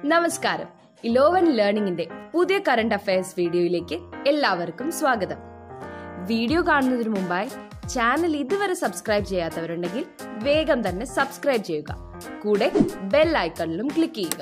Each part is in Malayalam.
നമസ്കാരം ഇലോവൻ ലേണിംഗിന്റെ പുതിയ കറണ്ട് അഫയേഴ്സ് വീഡിയോയിലേക്ക് എല്ലാവർക്കും സ്വാഗതം വീഡിയോ കാണുന്നതിന് മുമ്പായി ചാനൽ ഇതുവരെ സബ്സ്ക്രൈബ് ചെയ്യാത്തവരുണ്ടെങ്കിൽ വേഗം തന്നെ സബ്സ്ക്രൈബ് ചെയ്യുക കൂടെ ബെൽ ഐക്കണിലും ക്ലിക്ക് ചെയ്യുക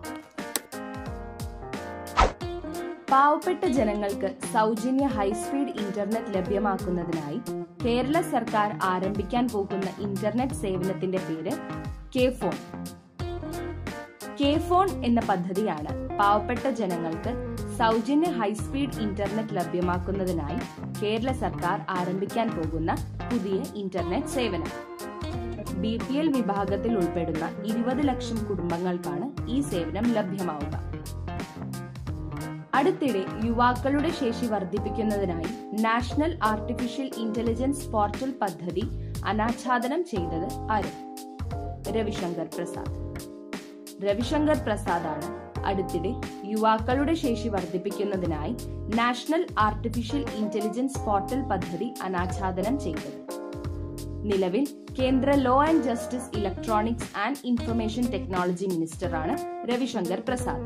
പാവപ്പെട്ട ജനങ്ങൾക്ക് സൗജന്യ ഹൈസ്പീഡ് ഇന്റർനെറ്റ് ലഭ്യമാക്കുന്നതിനായി കേരള സർക്കാർ ആരംഭിക്കാൻ പോകുന്ന ഇന്റർനെറ്റ് സേവനത്തിന്റെ പേര് കെ ഫോൺ കെ ഫോൺ എന്ന പദ്ധതിയാണ് പാവപ്പെട്ട ജനങ്ങൾക്ക് സൗജന്യ ഹൈസ്പീഡ് ഇന്റർനെറ്റ് ലഭ്യമാക്കുന്നതിനായി കേരള സർക്കാർ ആരംഭിക്കാൻ പോകുന്ന പുതിയ ഇന്റർനെറ്റ് സേവനം ബി പി എൽ വിഭാഗത്തിൽ ഉൾപ്പെടുന്ന ഇരുപത് ലക്ഷം കുടുംബങ്ങൾക്കാണ് ഈ സേവനം ലഭ്യമാവുക അടുത്തിടെ യുവാക്കളുടെ ശേഷി വർദ്ധിപ്പിക്കുന്നതിനായി നാഷണൽ ആർട്ടിഫിഷ്യൽ ഇന്റലിജൻസ് പോർട്ടൽ പദ്ധതി അനാച്ഛാദനം ചെയ്തത് ആര് രവിശങ്കർ പ്രസാദ് രവിശങ്കർ പ്രസാദാണ് അടുത്തിടെ യുവാക്കളുടെ ശേഷി വർദ്ധിപ്പിക്കുന്നതിനായി നാഷണൽ ആർട്ടിഫിഷ്യൽ ഇന്റലിജൻസ് പോർട്ടൽ പദ്ധതി അനാച്ഛാദനം ചെയ്തത് നിലവിൽ കേന്ദ്ര law and justice electronics and information technology മിനിസ്റ്ററാണ് രവിശങ്കർ പ്രസാദ്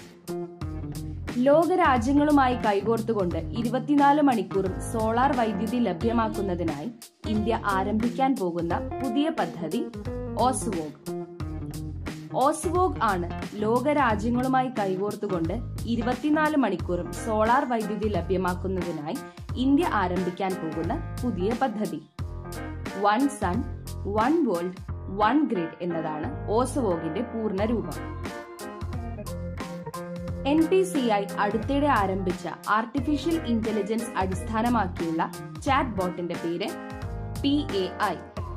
ലോകരാജ്യങ്ങളുമായി കൈകോർത്തുകൊണ്ട് ഇരുപത്തിനാല് മണിക്കൂറും സോളാർ വൈദ്യുതി ലഭ്യമാക്കുന്നതിനായി ഇന്ത്യ ആരംഭിക്കാൻ പോകുന്ന പുതിയ പദ്ധതി ഓസ്വോഗ് ഓസ്വോഗ് ആണ് ലോകരാജ്യങ്ങളുമായി കൈകോർത്തുകൊണ്ട് ഇരുപത്തിനാല് മണിക്കൂറും സോളാർ വൈദ്യുതി ലഭ്യമാക്കുന്നതിനായി ഇന്ത്യ ആരംഭിക്കാൻ പോകുന്ന പുതിയ പദ്ധതി one sun one world one grid എന്നതാണ് ഓസ്വോഗിന്റെ പൂർണ്ണ രൂപം എൻ പി സി ഐ അടുത്തിടെ ആരംഭിച്ച ആർട്ടിഫിഷ്യൽ ഇന്റലിജൻസ് അടിസ്ഥാനമാക്കിയുള്ള ചാറ്റ് ബോട്ടിന്റെ പേര് P A I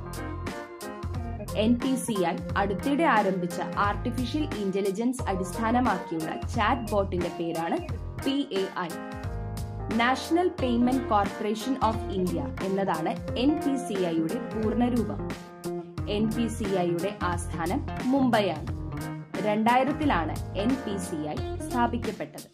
N P C I അടുത്തിടെ ആരംഭിച്ച ആർട്ടിഫിഷ്യൽ ഇന്റലിജൻസ് അടിസ്ഥാനമാക്കിയുള്ള ചാറ്റ് ബോട്ടിന്റെ പേരാണ് P A I national payment corporation of India എന്നതാണ് എൻ പി സി ഐയുടെ പൂർണ്ണരൂപം എൻ പി സി ഐയുടെ ആസ്ഥാനം മുംബൈയാണ് രണ്ടായിരത്തിലാണ് എൻ പി സി ഐ സ്ഥാപിക്കപ്പെട്ടത്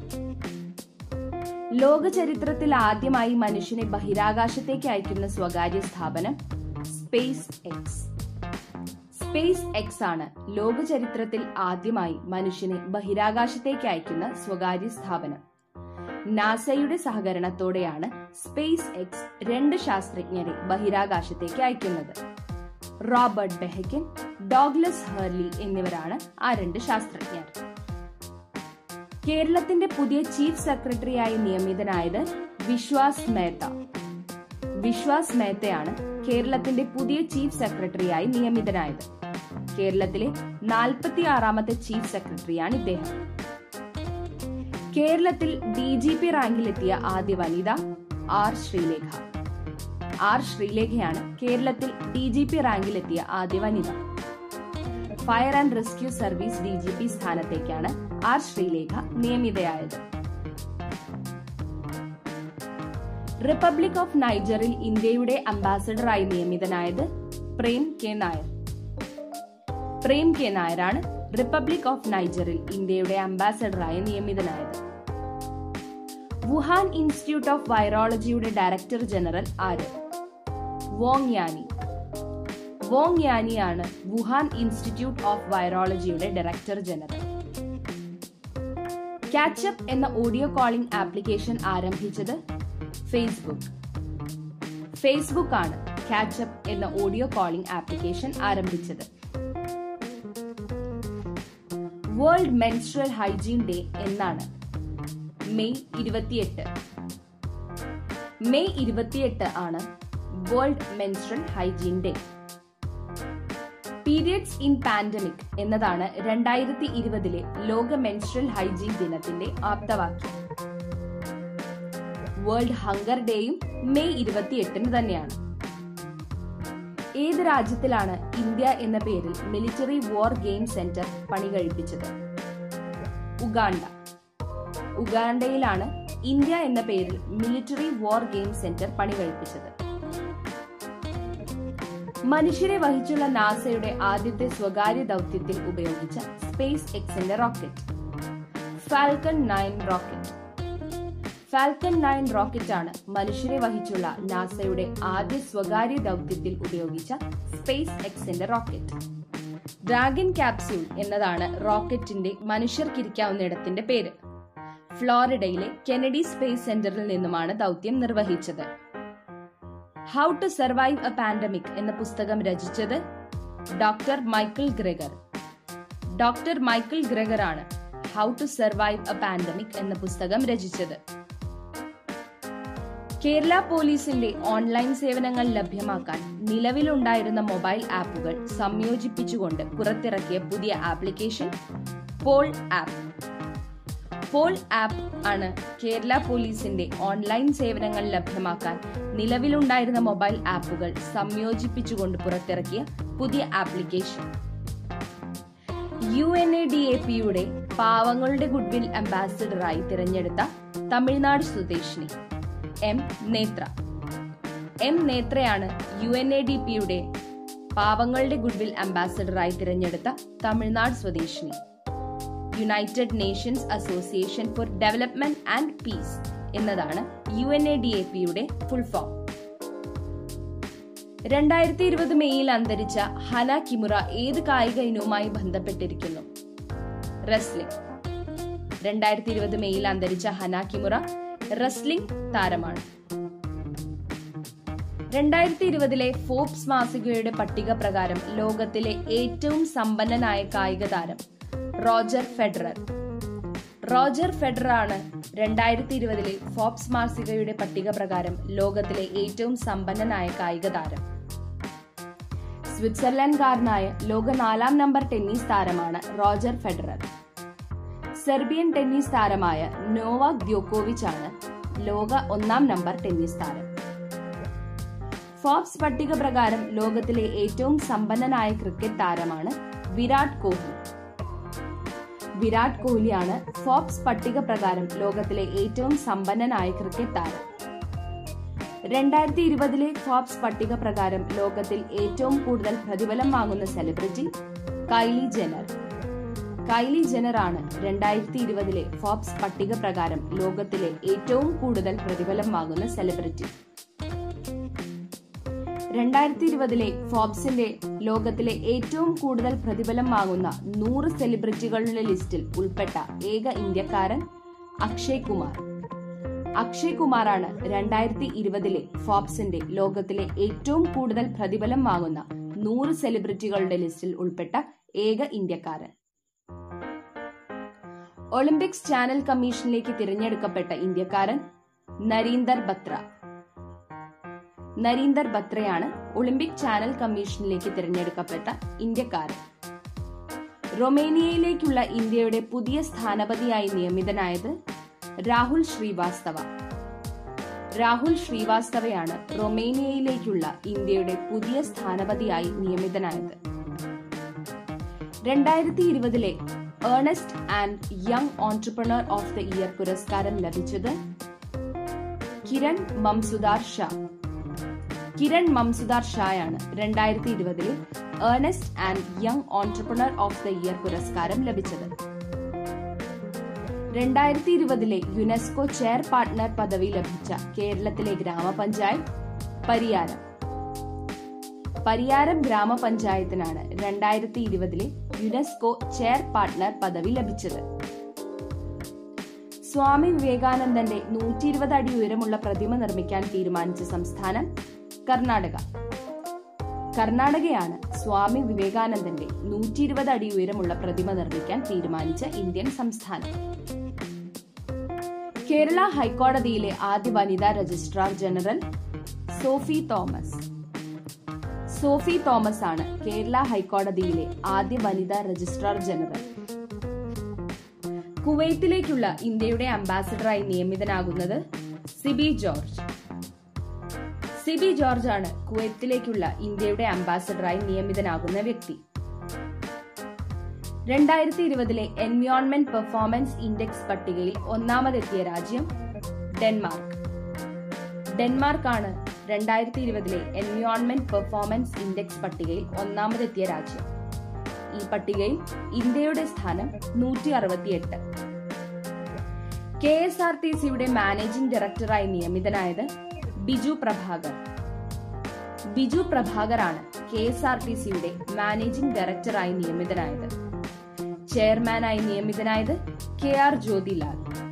ലോക ചരിത്രത്തിൽ ആദ്യമായി മനുഷ്യനെ ബഹിരാകാശത്തേക്ക് അയക്കുന്ന സ്വകാര്യ സ്ഥാപനം സ്പേസ് എക്സ് സ്പേസ് എക്സ് ആണ് ലോക ചരിത്രത്തിൽ ആദ്യമായി മനുഷ്യനെ ബഹിരാകാശത്തേക്ക് അയക്കുന്ന സ്വകാര്യ സ്ഥാപനം നാസയുടെ സഹകരണത്തോടെയാണ് സ്പേസ് എക്സ് രണ്ട് ശാസ്ത്രജ്ഞരെ ബഹിരാകാശത്തേക്ക് അയക്കുന്നത് റോബർട്ട് ബെഹക്കൻ ഡോഗ്ലസ് ഹേർലി എന്നിവരാണ് ആ രണ്ട് ശാസ്ത്രജ്ഞർ കേരളത്തിന്റെ പുതിയ ചീഫ് സെക്രട്ടറിയായി നിയമിതനായത് വിശ്വാസ് മേത്ത വിശ്വാസ് മേത്തയാണ് കേരളത്തിന്റെ പുതിയ ചീഫ് സെക്രട്ടറിയായി നിയമിതനായത് കേരളത്തിലെ നാൽപ്പത്തി ആറാമത്തെ ചീഫ് സെക്രട്ടറിയാണ് ഇദ്ദേഹം കേരളത്തിൽ ഡി ജി പി റാങ്കിലെത്തിയ ആദ്യ വനിത ആർ ശ്രീലേഖ ആർ ശ്രീലേഖയാണ് കേരളത്തിൽ ഡി ജി പി റാങ്കിലെത്തിയ ആദ്യ വനിത fire and rescue service D G P സ്ഥാനത്തേക്കാണ് ആർ ശ്രീലേഖ നിയമിതയായത് റിപ്പബ്ലിക് ഓഫ് നൈജറിൽ ഇന്ത്യയുടെ അംബാസഡറായി നിയമിതനായത് പ്രേം കെ നായർ പ്രേം കെ നായരാണ് റിപ്പബ്ലിക് ഓഫ് നൈജറിൽ ഇന്ത്യയുടെ അംബാസഡറായി നിയമിതനായത് വുഹാൻ ഇൻസ്റ്റിറ്റ്യൂട്ട് ഓഫ് വൈറോളജിയുടെ ഡയറക്ടർ ജനറൽ ആര് വോങ് യാനി വോങ് യാനിയാണ് വുഹാൻ ഇൻസ്റ്റിറ്റ്യൂട്ട് ഓഫ് വൈറോളജിയുടെ ഡയറക്ടർ ജനറൽ കാച്ചപ്പ് എന്ന ഓഡിയോ കോളിംഗ് ആപ്ലിക്കേഷൻ ആരംഭിച്ചത് ഫേസ്ബുക്ക് ഫേസ്ബുക്ക് ആണ് കാച്ചപ്പ് എന്ന ഓഡിയോ കോളിംഗ് ആപ്ലിക്കേഷൻ ആരംഭിച്ചത് വേൾഡ് മെൻസ്ട്രൽ ഹൈജീൻ ഡേ എന്നാണ് മെയ് ഇരുപത്തിയെട്ട് മെയ് ഇരുപത്തിയെട്ട് ആണ് world menstrual hygiene day periods in pandemic എന്നതാണ് രണ്ടായിരത്തി ഇരുപതിലെ ലോക മെൻസ്ട്രൽ ഹൈജീൻ ദിനത്തിന്റെ ആപ്തവാക്യം വേൾഡ് ഹങ്കർ ഡേയും മെയ് ഇരുപത്തിയെട്ടിന് തന്നെയാണ് ഏത് രാജ്യത്തിലാണ് ഇന്ത്യ എന്ന പേരിൽ മിലിറ്ററി വാർ ഗെയിം സെന്റർ പണി കഴിപ്പിച്ചത് ഉഗാണ്ട ഉഗാണ്ടയിലാണ് ഇന്ത്യ എന്ന പേരിൽ മിലിറ്ററി വാർ ഗെയിം സെന്റർ പണി കഴിപ്പിച്ചത് മനുഷ്യരെ വഹിച്ചുള്ള നാസയുടെ ആദ്യത്തെ സ്വകാര്യ ദൗത്യത്തിൽ ഉപയോഗിച്ച സ്പേസ് എക്സിന്റെ rocket Falcon nine rocket Falcon nine rocket ആണ് മനുഷ്യരെ വഹിച്ചുള്ള നാസയുടെ ആദ്യ സ്വകാര്യ ദൗത്യത്തിൽ ഉപയോഗിച്ച സ്പേസ് എക്സിന്റെ റോക്കറ്റ് ഡ്രാഗൺ ക്യാപ്സ്യൂൾ എന്നതാണ് റോക്കറ്റിന്റെ മനുഷ്യർക്കിരിക്കാവുന്ന ഇടത്തിന്റെ പേര് ഫ്ലോറിഡയിലെ കെനഡി സ്പേസ് സെന്ററിൽ നിന്നുമാണ് ദൗത്യം നിർവഹിച്ചത് how to survive a pandemic എന്ന പുസ്തകം രചിച്ചത് doctor Michael Greger doctor Michael Greger ആണ് how to survive a pandemic എന്ന പുസ്തകം രചിച്ചത് കേരള പോലീസിന്റെ ഓൺലൈൻ സേവനങ്ങൾ ലഭ്യമാക്കാൻ നിലവിലുണ്ടായിരുന്ന മൊബൈൽ ആപ്പുകൾ സംയോജിപ്പിച്ചുകൊണ്ട് പുറത്തിറക്കിയ പുതിയ application Pol app Pol app ആണ് കേരള പോലീസിന്റെ ഓൺലൈൻ സേവനങ്ങൾ ലഭ്യമാക്കാൻ നിലവിലുണ്ടായിരുന്ന മൊബൈൽ ആപ്പുകൾ സംയോജിപ്പിച്ചുകൊണ്ട് പുറത്തിറക്കിയ പുതിയ application U N A D A പിയുടെ പാവങ്ങളുടെ ഗുഡ്വിൽ അംബാസിഡറായി തിരഞ്ഞെടുത്ത തമിഴ്നാട് സ്വദേശിനി എം നേത്ര എം നേത്രയാണ് യു എൻ എ ഡി പിയുടെ പാവങ്ങളുടെ ഗുഡ്വിൽ അംബാസിഡറായി തിരഞ്ഞെടുത്ത തമിഴ്നാട് സ്വദേശിനി united nations association for development and peace എന്നതാണ് U N A D A പിയുടെ ഫുൾ ഫോം രണ്ടായിരത്തി ഇരുപത് മെയ്യിൽ അന്തരിച്ച ഹന കിമുറ ഏത് കായിക ഇനവുമായി ബന്ധപ്പെട്ടിരിക്കുന്നു റെസ്ലിംഗ് രണ്ടായിരത്തി ഇരുപത് മെയ്യിൽ അന്തരിച്ച ഹന കിമുറ റെസ്ലിംഗ് താരമാണ് രണ്ടായിരത്തി ഇരുപതിലെ ഫോബ്സ് മാസികയുടെ പട്ടിക പ്രകാരം ലോകത്തിലെ ഏറ്റവും സമ്പന്നനായ കായിക താരം റോജർ ഫെഡറർ റോജർ ഫെഡറർ ആണ് രണ്ടായിരത്തി ഇരുപതിലെ ഫോബ്സ് മാസികയുടെ പട്ടിക പ്രകാരം ലോകത്തിലെ ഏറ്റവും സമ്പന്നനായ കായിക താരം സ്വിറ്റ്സർലൻഡ്കാരനായ ലോക നാലാം നമ്പർ ടെന്നീസ് താരമാണ് റോജർ ഫെഡറർ സെർബിയൻ ടെന്നീസ് താരമായ നോവാക് ദ്യോക്കോവിച്ച് ആണ് ലോക ഒന്നാം നമ്പർ ടെന്നീസ് താരം ഫോബ്സ് പട്ടിക പ്രകാരം ലോകത്തിലെ ഏറ്റവും സമ്പന്നനായ ക്രിക്കറ്റ് താരമാണ് വിരാട് കോഹ്ലി വിരാട് കോഹ്ലിയാണ് ഫോബ്സ് പട്ടിക പ്രകാരം ലോകത്തിലെ ഏറ്റവും സമ്പന്നനായ ക്രിക്കറ്റ് താരം രണ്ടായിരത്തി ഇരുപതിലെ ഫോബ്സ് പട്ടിക പ്രകാരം ലോകത്തിൽ ഏറ്റവും കൂടുതൽ പ്രതിഫലം വാങ്ങുന്ന celebrity Kylie Jenner Kylie Jenner ആണ് രണ്ടായിരത്തി ഇരുപതിലെ ഫോബ്സ് പട്ടിക പ്രകാരം ലോകത്തിലെ ഏറ്റവും കൂടുതൽ പ്രതിഫലം വാങ്ങുന്ന സെലിബ്രിറ്റി രണ്ടായിരത്തി ഇരുപതിലെ ഫോബ്സിന്റെ ലോകത്തിലെ ഏറ്റവും കൂടുതൽ പ്രതിഫലം വാങ്ങുന്ന നൂറ് സെലിബ്രിറ്റികളുടെ ലിസ്റ്റിൽ ഉൾപ്പെട്ട ഏക ഇന്ത്യക്കാരൻ അക്ഷയ് കുമാർ അക്ഷയ് കുമാറാണ് രണ്ടായിരത്തി ഇരുപതിലെ ഫോബ്സിന്റെ ലോകത്തിലെ ഏറ്റവും കൂടുതൽ പ്രതിഫലം വാങ്ങുന്ന നൂറ് സെലിബ്രിറ്റികളുടെ ലിസ്റ്റിൽ ഉൾപ്പെട്ട ഏക ഇന്ത്യക്കാരൻ ഒളിമ്പിക്സ് ചാനൽ കമ്മീഷനിലേക്ക് തിരഞ്ഞെടുക്കപ്പെട്ട ഇന്ത്യക്കാരൻ നരീന്ദർ ബത്ര നരീന്ദർ ബത്രയാണ് ഒളിമ്പിക് ചാനൽ കമ്മീഷനിലേക്ക് തിരഞ്ഞെടുക്കപ്പെട്ട ഇന്ത്യക്കാരൻ റൊമേനിയയിലേക്കുള്ള ഇന്ത്യയുടെ പുതിയ സ്ഥാനപതിയായി നിയമിതനായത് രാഹുൽ ശ്രീവാസ്തവ രാഹുൽ ശ്രീവാസ്തവയാണ് റൊമേനിയയിലേക്കുള്ള ഇന്ത്യയുടെ പുതിയ സ്ഥാനപതിയായി നിയമിതനായത് രണ്ടായിരത്തി ഇരുപതിലെ Ernst and Young entrepreneur of the year പുരസ്കാരം ലഭിച്ചത് കിരൺ മംസുദാർ ഷാ കിരൺ മംസുദാർ ഷായാണ് രണ്ടായിരത്തി ഇരുപതിലെ Ernst and Young entrepreneur of the year പുരസ്കാരം ലഭിച്ചത് രണ്ടായിരത്തി ഇരുപതിലെ യുനെസ്കോ ചെയർ പാർട്ട്ണർ പദവി ലഭിച്ച കേരളത്തിലെ ഗ്രാമപഞ്ചായത്ത് പരിയാരം പരിയാരം ഗ്രാമപഞ്ചായത്തിനാണ് രണ്ടായിരത്തി ഇരുപതിലെ യുനെസ്കോ ചെയർ പാർട്ട്ണർ പദവി ലഭിച്ചത് സ്വാമി വിവേകാനന്ദന്റെ നൂറ്റി ഇരുപത് അടി ഉയരമുള്ള പ്രതിമ നിർമ്മിക്കാൻ തീരുമാനിച്ച സംസ്ഥാനം കർണാടക കർണാടകയാണ് സ്വാമി വിവേകാനന്ദന്റെ നൂറ്റി ഇരുപത് അടി ഉയരമുള്ള പ്രതിമ നിർമ്മിക്കാൻ തീരുമാനിച്ച ഇന്ത്യൻ സംസ്ഥാനം കേരള ഹൈക്കോടതിയിലെ ആദ്യ വനിതാ registrar general Sophy Thomas Sophy Thomas ആണ് കേരള ഹൈക്കോടതിയിലെ ആദ്യ വനിതാ രജിസ്ട്രാർ ജനറൽ കുവൈത്തിലേക്കുള്ള ഇന്ത്യയുടെ അംബാസിഡറായി നിയമിതനാകുന്നത് സിബി ജോർജ് സിബി ജോർജ് ആണ് കുവൈത്തിലേക്കുള്ള ഇന്ത്യയുടെ അംബാസിഡറായി നിയമിതനാകുന്ന വ്യക്തി രണ്ടായിരത്തി ഇരുപതിലെ എൻവയോൺമെന്റ് പെർഫോമൻസ് ഇൻഡെക്സ് പട്ടികയിൽ ഒന്നാമതെത്തിയ രാജ്യം ഡെൻമാർക്ക് ഡെൻമാർക്ക് ആണ് രണ്ടായിരത്തി ഇരുപതിലെ എൻവയോൺമെന്റ് പെർഫോമൻസ് ഇൻഡെക്സ് പട്ടികയിൽ ഒന്നാമതെത്തിയ രാജ്യം ഈ പട്ടികയിൽ ഇന്ത്യയുടെ സ്ഥാനം നൂറ്റി അറുപത്തിയെട്ട് കെ എസ് ആർ ടി സിയുടെ മാനേജിംഗ് ഡയറക്ടറായി നിയമിതനായത് ബിജു പ്രഭാകർ ബിജു പ്രഭാകറാണ് കെ എസ് ആർ ടി സിയുടെ മാനേജിംഗ് ഡയറക്ടറായി നിയമിതനായത് ചെയർമാനായി നിയമിതനായത് കെ ആർ ജ്യോതിലാൽ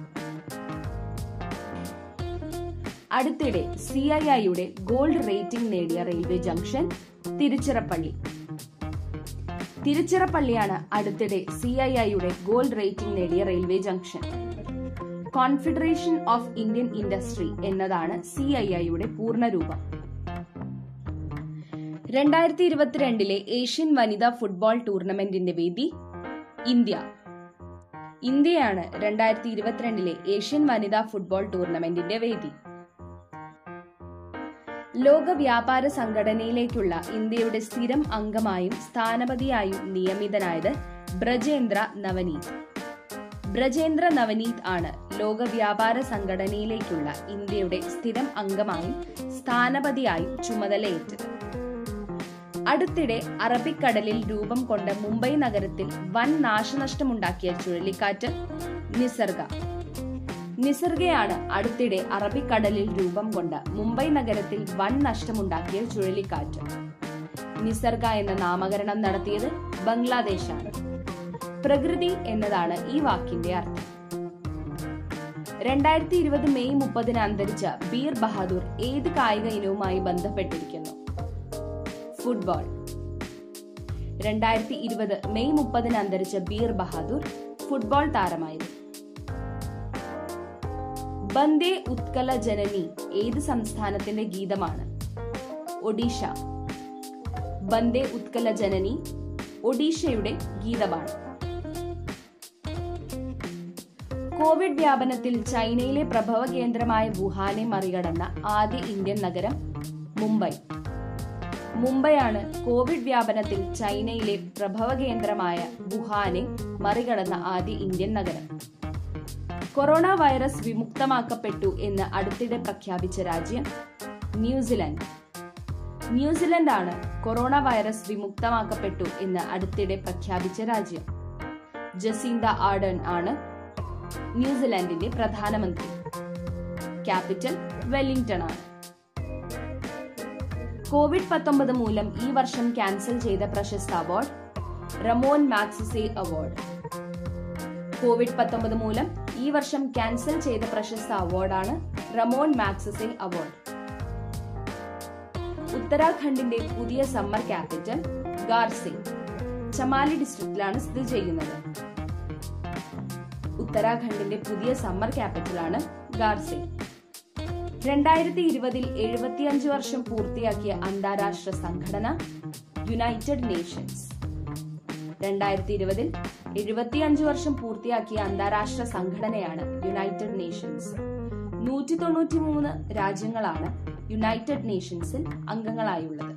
അടുത്തിടെ സി ഐ ഐയുടെ ഗോൾഡ് റേറ്റിംഗ് നേടിയ റെയിൽവേ ജംഗ്ഷൻ തിരുച്ചിറപ്പള്ളി തിരുച്ചിറപ്പള്ളിയാണ് അടുത്തിടെ സി ഐ ഐയുടെ ഗോൾഡ് റേറ്റിംഗ് നേടിയ railway junction confederation of Indian industry എന്നതാണ് സി ഐ ഐയുടെ പൂർണ്ണരൂപം രണ്ടായിരത്തി ഇരുപത്തിരണ്ടിലെ ഏഷ്യൻ വനിതാ ഫുട്ബോൾ ടൂർണമെന്റിന്റെ വേദി ഇന്ത്യ ഇന്ത്യയാണ് രണ്ടായിരത്തി ഇരുപത്തിരണ്ടിലെ ഏഷ്യൻ വനിതാ ഫുട്ബോൾ ടൂർണമെന്റിന്റെ വേദി ലോക വ്യാപാര സംഘടനയിലേക്കുള്ള ഇന്ത്യയുടെ സ്ഥിരം അംഗമായും സ്ഥാനപതിയായും നിയമിതനായത് ബ്രജേന്ദ്ര നവനീത് ബ്രജേന്ദ്ര നവനീത് ആണ് ലോക വ്യാപാര സംഘടനയിലേക്കുള്ള ഇന്ത്യയുടെ സ്ഥിരം അംഗമായും സ്ഥാനപതിയായും ചുമതലയേറ്റത് അടുത്തിടെ അറബിക്കടലിൽ രൂപം കൊണ്ട മുംബൈ നഗരത്തിൽ വൻ നാശനഷ്ടമുണ്ടാക്കിയ ചുഴലിക്കാറ്റ് നിസർഗ നിസർഗയാണ് അടുത്തിടെ അറബിക്കടലിൽ രൂപം കൊണ്ട മുംബൈ നഗരത്തിൽ വൻ നഷ്ടമുണ്ടാക്കിയ ചുഴലിക്കാറ്റ് നിസർഗ എന്ന നാമകരണം നടത്തിയത് ബംഗ്ലാദേശാണ് പ്രകൃതി എന്നതാണ് ഈ വാക്കിന്റെ അർത്ഥം രണ്ടായിരത്തി ഇരുപത് മെയ് മുപ്പതിന് അന്തരിച്ച ബീർ ബഹാദൂർ ഏത് കായിക ഇനവുമായി ബന്ധപ്പെട്ടിരിക്കുന്നു ഫുട്ബോൾ രണ്ടായിരത്തി ഇരുപത് മെയ് മുപ്പതിന് അന്തരിച്ച ബീർ ബഹാദൂർ ഫുട്ബോൾ താരമായിരുന്നു ബന്ദേ ഉത്കല ജനനി ഏത് സംസ്ഥാനത്തിന്റെ ഗീതമാണ് ഒഡീഷ ബന്ദേ ഉത്കല ജനനി ഒഡീഷയുടെ ഗീതമാണ് കോവിഡ് വ്യാപനത്തിൽ ചൈനയിലെ പ്രഭവ കേന്ദ്രമായ വുഹാനെ മറികടന്ന ആദ്യ ഇന്ത്യൻ നഗരം മുംബൈ മുംബൈയാണ് കോവിഡ് വ്യാപനത്തിൽ ചൈനയിലെ പ്രഭവ കേന്ദ്രമായ വുഹാനെ മറികടന്ന ആദ്യ ഇന്ത്യൻ നഗരം കൊറോണ വൈറസ് വിമുക്തമാക്കപ്പെട്ടു എന്ന് അടുത്തിടെ പ്രഖ്യാപിച്ച രാജ്യം ന്യൂസിലൻഡ് ന്യൂസിലൻഡ് ആണ് കൊറോണ വൈറസ് വിമുക്തമാക്കപ്പെട്ടു എന്ന് അടുത്തിടെ പ്രഖ്യാപിച്ച രാജ്യം ജസീന്ത ആർഡൻ ആണ് ന്യൂസിലാൻഡിന്റെ പ്രധാനമന്ത്രി ക്യാപിറ്റൽ വെല്ലിംഗ്ടൺ ആണ് കോവിഡ് പത്തൊമ്പത് മൂലം ഈ വർഷം ക്യാൻസൽ ചെയ്ത പ്രശസ്ത award Ramon Magsaysay award Covid പത്തൊമ്പത് മൂലം ഈ വർഷം ക്യാൻസൽ ചെയ്ത പ്രശസ്ത അവാർഡാണ് റമോൺ മാക്സസെ അവാർഡ് ഉത്തരാഖണ്ഡിന്റെ പുതിയ സമ്മർ ക്യാപിറ്റൽ ഗാർസെ ചമാലി ഡിസ്ട്രിക്റ്റിലാണ് സ്ഥിതി ചെയ്യുന്നത് ഉത്തരാഖണ്ഡിന്റെ പുതിയ സമ്മർ ക്യാപിറ്റലാണ് ഗാർസെ രണ്ടായിരത്തി ഇരുപതിൽ എഴുപത്തിയഞ്ച് വർഷം പൂർത്തിയാക്കിയ അന്താരാഷ്ട്ര സംഘടന യുണൈറ്റഡ് നേഷൻസ് രണ്ടായിരത്തി ഇരുപതിൽ എഴുപത്തിയഞ്ച് വർഷം പൂർത്തിയാക്കിയ അന്താരാഷ്ട്ര സംഘടനയാണ് യുണൈറ്റഡ് നേഷൻസ് നൂറ്റി തൊണ്ണൂറ്റി മൂന്ന് രാജ്യങ്ങളാണ് യുണൈറ്റഡ് നേഷൻസിൽ അംഗങ്ങളായുള്ളത്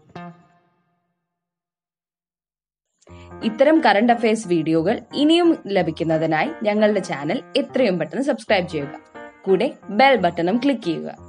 ഇത്തരം കറണ്ട് അഫയേഴ്സ് വീഡിയോകൾ ഇനിയും ലഭിക്കുന്നതിനായി ഞങ്ങളുടെ ചാനൽ എത്രയും പെട്ടെന്ന് സബ്സ്ക്രൈബ് ചെയ്യുക കൂടെ ബെൽ ബട്ടണും ക്ലിക്ക് ചെയ്യുക